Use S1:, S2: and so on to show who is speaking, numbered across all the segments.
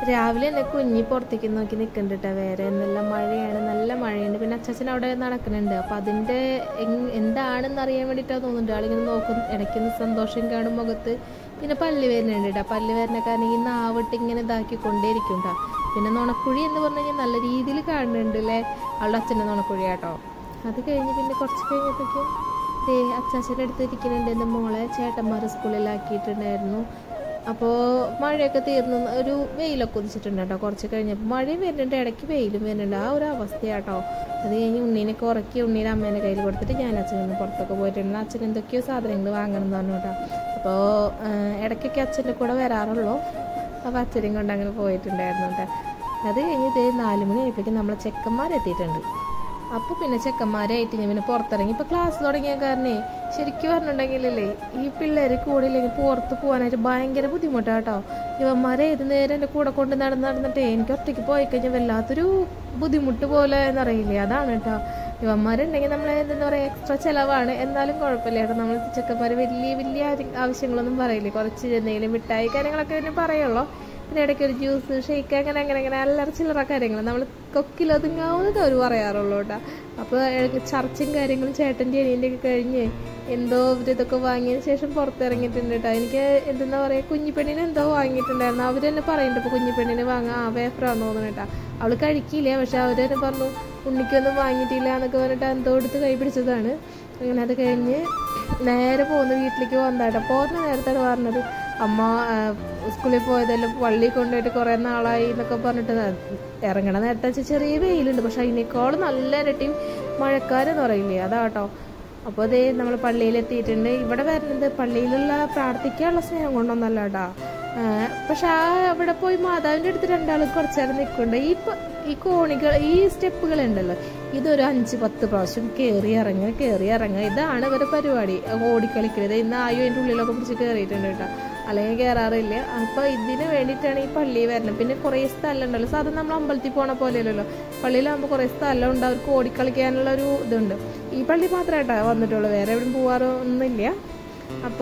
S1: രാവിലെ തന്നെ കുഞ്ഞി പുറത്തേക്ക് നോക്കി നിൽക്കുന്നുണ്ട് കേട്ടോ വേറെ നല്ല മഴയാണ് നല്ല മഴയുണ്ട് പിന്നെ അച്ചാച്ചൻ അവിടെ നടക്കുന്നുണ്ട് അപ്പം അതിൻ്റെ എങ്- എന്താണെന്ന് അറിയാൻ വേണ്ടിയിട്ടാണ് തോന്നുന്നുണ്ട് ആളിങ്ങനെ നോക്കും ഇടയ്ക്കൊന്ന് സന്തോഷം കാണും മുഖത്ത് പിന്നെ പല്ല് വരുന്നുണ്ട് കേട്ടോ പല്ല് വരുന്ന കാരണം ഈ നാവിട്ട് ഇങ്ങനെ ഇതാക്കി കൊണ്ടേയിരിക്കും കേട്ടോ പിന്നെ നുണക്കുഴി എന്ന് പറഞ്ഞു കഴിഞ്ഞാൽ നല്ല രീതിയിൽ കാണുന്നുണ്ട് അല്ലേ അവളുടെ അച്ഛൻ്റെ നുണക്കുഴി കേട്ടോ അത് കഴിഞ്ഞ് പിന്നെ കുറച്ച് കഴിഞ്ഞപ്പോഴേക്കും ദേ അച്ചാച്ചൻ്റെ അടുത്ത് ഇരിക്കുന്നുണ്ട് എൻ്റെ മോളെ ചേട്ടന്മാർ സ്കൂളിലാക്കിയിട്ടുണ്ടായിരുന്നു അപ്പോൾ മഴയൊക്കെ തീർന്നു ഒരു വെയിലൊക്കെ ഉദിച്ചിട്ടുണ്ട് കേട്ടോ കുറച്ച് കഴിഞ്ഞപ്പോൾ മഴയും വരുന്നുണ്ട് ഇടയ്ക്ക് വെയിലും വരുന്നുണ്ട് ആ ഒരു അവസ്ഥയാട്ടോ അത് കഴിഞ്ഞ് ഉണ്ണീനൊക്കെ ഉറക്കി ഉണ്ണീനെ അമ്മേൻ്റെ കയ്യിൽ കൊടുത്തിട്ട് ഞാൻ അച്ഛനൊന്ന് പുറത്തൊക്കെ പോയിട്ടുണ്ട് അച്ഛൻ എന്തൊക്കെയോ സാധനങ്ങൾ വാങ്ങണം എന്ന് പറഞ്ഞു കേട്ടോ അപ്പോൾ ഇടയ്ക്കൊക്കെ അച്ഛൻ്റെ കൂടെ വരാറുള്ളൂ അപ്പോൾ അച്ഛനെയും കൊണ്ട് അങ്ങനെ പോയിട്ടുണ്ടായിരുന്നു കേട്ടോ അത് കഴിഞ്ഞ് ഇതേ നാല് മണി ആയപ്പോഴേക്കും നമ്മളെ ചെക്കന്മാരെത്തിയിട്ടുണ്ട് അപ്പോൾ പിന്നെ ചെക്കന്മാരായിട്ട് ഞാൻ പിന്നെ പുറത്തിറങ്ങി ഇപ്പോൾ ക്ലാസ് തുടങ്ങിയ കാരണേ ശരിക്കും പറഞ്ഞിട്ടുണ്ടെങ്കിലല്ലേ ഈ പിള്ളേർ കൂടെ ഇല്ലെങ്കിൽ പുറത്ത് പോകാനായിട്ട് ഭയങ്കര ബുദ്ധിമുട്ടാണ് കേട്ടോ ഇവന്മാരെ ഏത് നേരം എൻ്റെ കൂടെ കൊണ്ട് നടന്ന് നടന്നിട്ടേ എനിക്ക് ഒറ്റയ്ക്ക് പോയി കഴിഞ്ഞാൽ വല്ലാത്തൊരു ബുദ്ധിമുട്ട് പോലെ എന്നറിയില്ലേ അതാണ് കേട്ടോ ഇവന്മാരുണ്ടെങ്കിൽ നമ്മൾ എന്താ പറയുക എക്സ്ട്രാ ചിലവാണ് എന്നാലും കുഴപ്പമില്ല കേട്ടോ നമ്മൾ ചെക്കന്മാർ വലിയ വലിയ ആര് ആവശ്യങ്ങളൊന്നും പറയില്ലേ കുറച്ച് എന്തെങ്കിലും മിഠായി കാര്യങ്ങളൊക്കെ പിന്നെ പറയുള്ളൂ പിന്നെ ഇടയ്ക്ക് ഒരു ജ്യൂസ് ഷെയ്ക്ക് അങ്ങനെ അങ്ങനെ അങ്ങനെ അല്ലറ ചില്ലറ കാര്യങ്ങൾ നമ്മൾ കൊക്കിലൊതുങ്ങാവുന്നത് അവർ പറയാറുള്ളൂ കേട്ടോ അപ്പോൾ ചർച്ചയും കാര്യങ്ങളും ചേട്ടൻ്റെ അനിയൻ്റെ ഒക്കെ കഴിഞ്ഞ് എന്തോ ഇതൊക്കെ വാങ്ങിയതിന് ശേഷം പുറത്തിറങ്ങിയിട്ടുണ്ട് കേട്ടോ എനിക്ക് എന്തെന്നാ പറയുക കുഞ്ഞിപ്പെണ്ണിന് എന്തോ വാങ്ങിയിട്ടുണ്ടായിരുന്നു അവർ തന്നെ പറയുന്നുണ്ട് ഇപ്പോൾ കുഞ്ഞിപ്പെണ്ണിന് വാങ്ങാം ആ വേഫറാന്ന് തോന്നുന്നു കേട്ടോ അവൾ കഴിക്കില്ല പക്ഷെ അവർ തന്നെ പറഞ്ഞു ഉണ്ണിക്കൊന്നും വാങ്ങിയിട്ടില്ല എന്നൊക്കെ പറഞ്ഞിട്ട് എന്തോ എടുത്ത് കൈ പിടിച്ചതാണ് അങ്ങനെ അത് കഴിഞ്ഞ് നേരെ പോകുന്ന വീട്ടിലേക്ക് വന്നാട്ടോ പോകുന്ന നേരത്താണ് പറഞ്ഞത് അമ്മ ആ, സ്കൂളിൽ പോയതെല്ലാം പള്ളിയിൽ കൊണ്ടുപോയിട്ട് കുറേ നാളായി എന്നൊക്കെ പറഞ്ഞിട്ട് ന- ഇറങ്ങണ നേരത്തെ വെച്ചാൽ ചെറിയ വെയിലുണ്ട് പക്ഷെ അതിനേക്കാളും നല്ല ഇരട്ടിയും മഴക്കാരെന്ന് പറയില്ലേ അതാട്ടോ അപ്പോൾ അതേ നമ്മൾ പള്ളിയിലെത്തിയിട്ടുണ്ട് ഇവിടെ വരുന്നത് പള്ളിയിലുള്ള പ്രാർത്ഥിക്കാനുള്ള സ്നേഹം കൊണ്ടൊന്നല്ല കേട്ടോ പക്ഷെ ആ അവിടെ പോയി മാതാവിൻ്റെ അടുത്ത് രണ്ടാളും കുറച്ച് നേരം നിൽക്കുന്നുണ്ട് ഈ പ- ഈ കോണികൾ ഈ സ്റ്റെപ്പുകൾ ഉണ്ടല്ലോ ഇതൊരു അഞ്ച് പത്ത് പ്രാവശ്യം കയറി ഇറങ്ങുക കയറി ഇറങ്ങുക ഇതാണ് ഇവരുടെ പരിപാടി ഓടിക്കളിക്കുന്നത് ഇന്ന് ആയു അതിൻ്റെ ഉള്ളിലൊക്കെ പിടിച്ച് കയറിയിട്ടുണ്ട് കേട്ടോ അല്ലെങ്കിൽ കയറാറില്ല അപ്പോൾ ഇതിന് വേണ്ടിയിട്ടാണ് ഈ പള്ളിയിൽ വരുന്നത് പിന്നെ കുറേ സ്ഥലം ഉണ്ടല്ലോ സാധാരണ നമ്മൾ അമ്പലത്തിൽ പോണ പോലെയല്ലല്ലോ പള്ളിയിലാകുമ്പോൾ കുറേ സ്ഥലം ഉണ്ട് അവർക്ക് ഓടിക്കളിക്കാനുള്ള ഒരു ഇതുണ്ട് ഈ പള്ളി മാത്രമായിട്ടാണ് വന്നിട്ടുള്ളൂ വേറെ എവിടെയും പോകാറൊന്നുമില്ല അപ്പോൾ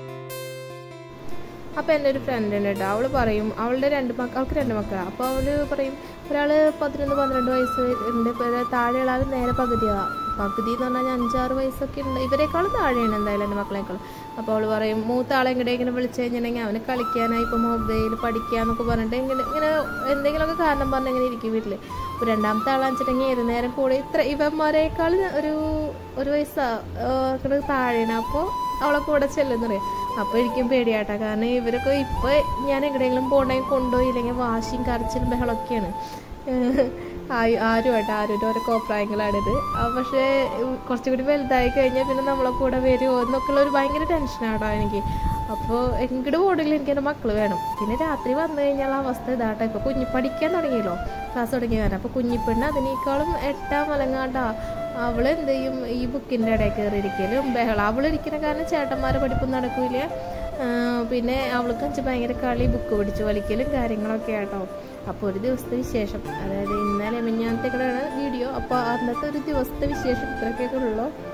S1: അപ്പോൾ എൻ്റെ ഒരു ഫ്രണ്ട് ഉണ്ട് കേട്ടോ അവൾ പറയും അവളുടെ രണ്ട് മക്കൾ അവൾക്ക് രണ്ട് മക്കളാണ് അപ്പോൾ അവൾ പറയും ഒരാൾ പതിനൊന്ന് പന്ത്രണ്ട് വയസ്സ് ഉണ്ട് പിന്നെ താഴെയുള്ള ആൾ നേരെ പകുതിയാണ് പകുതി എന്ന് പറഞ്ഞാൽ അഞ്ചാറ് വയസ്സൊക്കെ ഉണ്ട് ഇവരെക്കാളും താഴെയാണ് എന്തായാലും എൻ്റെ മക്കളെക്കാളും അപ്പോൾ അവൾ പറയും മൂത്ത ആളെ എങ്ങടെ ഇങ്ങനെ വിളിച്ചു കഴിഞ്ഞിട്ടുണ്ടെങ്കിൽ അവന് കളിക്കാനായി ഇപ്പോൾ മൊബൈൽ പഠിക്കാന്നൊക്കെ പറഞ്ഞിട്ട് ഇങ്ങനെ ഇങ്ങനെ എന്തെങ്കിലുമൊക്കെ കാരണം പറഞ്ഞ് ഇങ്ങനെ ഇരിക്കും വീട്ടിൽ അപ്പോൾ രണ്ടാമത്തെ ആളാന്ന് വെച്ചിട്ടുണ്ടെങ്കിൽ ഏത് നേരം കൂടെ ഇത്ര ഇവന്മാരെക്കാൾ ഒരു ഒരു വയസ്സാ അങ്ങോട്ട് താഴെയാണ് അപ്പോൾ അവളെ കൂടെ ചെല്ലുന്ന പറയാം അപ്പോൾ എനിക്കും പേടിയാട്ടാ കാരണം ഇവരൊക്കെ ഇപ്പോൾ ഞാൻ എവിടെയെങ്കിലും പോകണമെങ്കിൽ കൊണ്ടുപോയില്ലെങ്കിൽ വാശിയും കരച്ചിലും ബഹളമൊക്കെയാണ് ആരു ആരുമായിട്ട് ആരുടെ ഓരോ കോപ്രായങ്ങളാണിത് ആ, പക്ഷേ ഉം, കുറച്ചും കൂടി വലുതായി കഴിഞ്ഞാൽ പിന്നെ നമ്മളെ കൂടെ വരുമോ എന്നൊക്കെയുള്ള ഒരു ഭയങ്കര ടെൻഷനാട്ടോ എനിക്ക് അപ്പോൾ എങ്ങോട്ട് പോകണമെങ്കിലും എനിക്ക് എൻ്റെ മക്കൾ വേണം പിന്നെ രാത്രി വന്നു കഴിഞ്ഞാൽ അവസ്ഥ ഇതാട്ടോ ഇപ്പോൾ കുഞ്ഞി പഠിക്കാൻ തുടങ്ങിയല്ലോ ക്ലാസ് തുടങ്ങിയതാണ് അപ്പോൾ കുഞ്ഞിപ്പെണ്ണ് അതിനേക്കാളും എട്ടാം മലങ്ങാണ്ടാ അവൾ എന്ത് ചെയ്യും ഈ ബുക്കിൻ്റെ ഇടയിൽ കയറി ഇരിക്കലും ബഹളം അവൾ ഇരിക്കുന്ന കാരണം ചേട്ടന്മാരെ പഠിപ്പൊന്നും നടക്കില്ല പിന്നെ അവൾക്ക് വെച്ച് ഭയങ്കര കളി ബുക്ക് പിടിച്ച് വലിക്കലും കാര്യങ്ങളൊക്കെ ആട്ടോ അപ്പോൾ ഒരു ദിവസത്തെ വിശേഷം അതായത് ഇന്നലെ മിഞ്ഞാന്നത്തെ കൂടെയാണ് വീഡിയോ അപ്പോൾ അന്നത്തെ ഒരു ദിവസത്തെ വിശേഷം ഇത്രയൊക്കെ ഉള്ളൂ